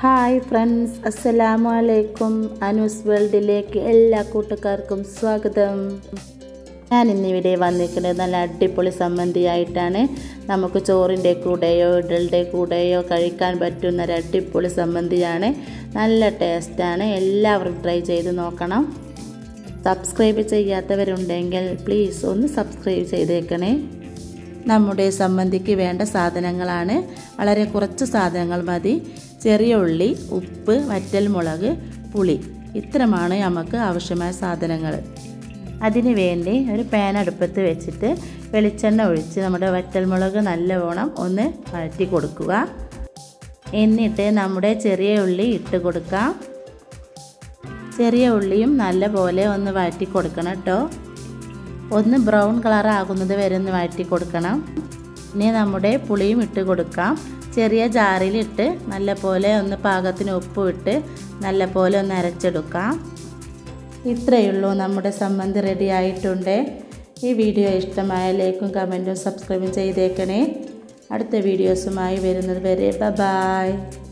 hi friends അസ്സലാമു അലൈക്കും അനൂസ് വേൾഡിലേക്ക് എല്ലാ കൂട്ടുകാർക്കും സ്വാഗതം ഞാൻ ഇന്നിവിടെ വന്നിരിക്കുന്നത് നല്ല അടിപൊളി സമ്മന്തിയായിട്ടാണ് നമുക്ക് ചോറിൻ്റെ കൂടെയോ ഇഡലിൻ്റെ കൂടെയോ കഴിക്കാൻ പറ്റുന്ന ഒരു അടിപൊളി സമ്മന്തിയാണ് നല്ല ടേസ്റ്റാണ് എല്ലാവരും ട്രൈ ചെയ്ത് നോക്കണം സബ്സ്ക്രൈബ് ചെയ്യാത്തവരുണ്ടെങ്കിൽ പ്ലീസ് ഒന്ന് സബ്സ്ക്രൈബ് ചെയ്തേക്കണേ നമ്മുടെ സമ്മന്തിക്ക് വേണ്ട സാധനങ്ങളാണ് വളരെ കുറച്ച് സാധനങ്ങൾ മതി ചെറിയ ഉള്ളി ഉപ്പ് വറ്റൽമുളക് പുളി ഇത്രമാണ് നമുക്ക് ആവശ്യമായ സാധനങ്ങൾ അതിന് വേണ്ടി ഒരു പാൻ അടുപ്പത്ത് വെച്ചിട്ട് വെളിച്ചെണ്ണ ഒഴിച്ച് നമ്മുടെ വറ്റൽമുളക് നല്ലവണ്ണം ഒന്ന് വഴറ്റി കൊടുക്കുക എന്നിട്ട് നമ്മുടെ ചെറിയ ഉള്ളി ഇട്ട് കൊടുക്കാം ചെറിയ ഉള്ളിയും നല്ല പോലെ ഒന്ന് വഴറ്റി കൊടുക്കണം കേട്ടോ ഒന്ന് ബ്രൗൺ കളർ ആകുന്നത് വരെ ഒന്ന് വഴറ്റി കൊടുക്കണം ഇനി നമ്മുടെ പുളിയും ഇട്ട് കൊടുക്കാം ചെറിയ ജാറിലിട്ട് നല്ല പോലെ ഒന്ന് പാകത്തിന് ഉപ്പ് ഇട്ട് നല്ല പോലെ ഒന്ന് അരച്ചെടുക്കാം ഇത്രയേ ഉള്ളൂ നമ്മുടെ സംബന്ധി റെഡി ആയിട്ടുണ്ട് ഈ വീഡിയോ ഇഷ്ടമായ ലൈക്കും കമൻറ്റും സബ്സ്ക്രൈബും ചെയ്തേക്കണേ അടുത്ത വീഡിയോസുമായി വരുന്നത് വരെ ബ ബായ്